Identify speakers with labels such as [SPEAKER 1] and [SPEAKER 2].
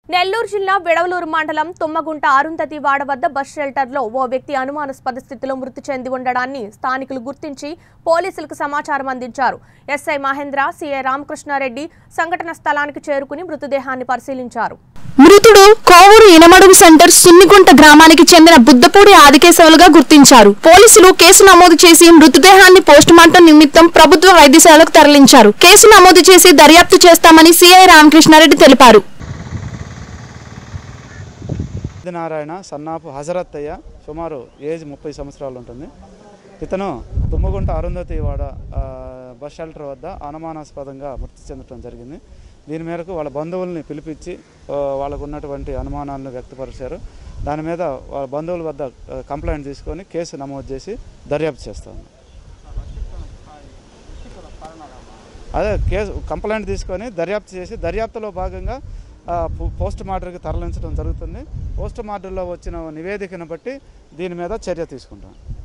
[SPEAKER 1] నెల్లూరు జిల్లా విడవలూరు మండలం తుమ్మగుంట అరుంధతి వాడ వద్ద బస్ షెల్టర్లో ఓ వ్యక్తి అనుమానాస్పద స్థితిలో మృతి చెంది ఉండడాన్ని స్థానికులు గుర్తించి పోలీసులకు సమాచారం అందించారు ఎస్ఐ మహేంద్ర సిఐ రామకృష్ణారెడ్డి సంఘటన స్థలానికి చేరుకుని మృతదేహాన్ని పరిశీలించారు
[SPEAKER 2] మృతుడు కోవూరు ఇనమడుగు సెంటర్ సున్నిగుంట గ్రామానికి చెందిన బుద్దపూడి ఆదికేశవులుగా గుర్తించారు పోలీసులు కేసు నమోదు చేసి మృతదేహాన్ని పోస్టుమార్టం నిమిత్తం ప్రభుత్వ వైద్యశాలకు తరలించారు కేసు నమోదు చేసి దర్యాప్తు చేస్తామని సిఐ రామకృష్ణారెడ్డి తెలిపారు
[SPEAKER 3] నారాయణ సన్నాపు హజరత్తయ్య సుమారు ఏజ్ ముప్పై సంవత్సరాలు ఉంటుంది ఇతను తుమ్మగుంట అరుంధతి వాడ ఆ, బస్ షెల్టర్ వద్ద అనుమానాస్పదంగా మృతి చెందడం జరిగింది దీని మేరకు వాళ్ళ బంధువుల్ని పిలిపించి ఆ, వాళ్ళకు ఉన్నటువంటి అనుమానాలను వ్యక్తపరిచారు దాని మీద వాళ్ళ బంధువుల వద్ద ఆ, కంప్లైంట్ తీసుకొని కేసు నమోదు చేసి దర్యాప్తు చేస్తాము అదే కేసు కంప్లైంట్ తీసుకొని దర్యాప్తు చేసి దర్యాప్తులో భాగంగా ఆ, పో- పోస్ట్ మార్టర్కి తరలించడం జరుగుతుంది పోస్ట్ మార్టర్లో వచ్చిన నివేదికను బట్టి దీని మీద చర్య తీసుకుంటాం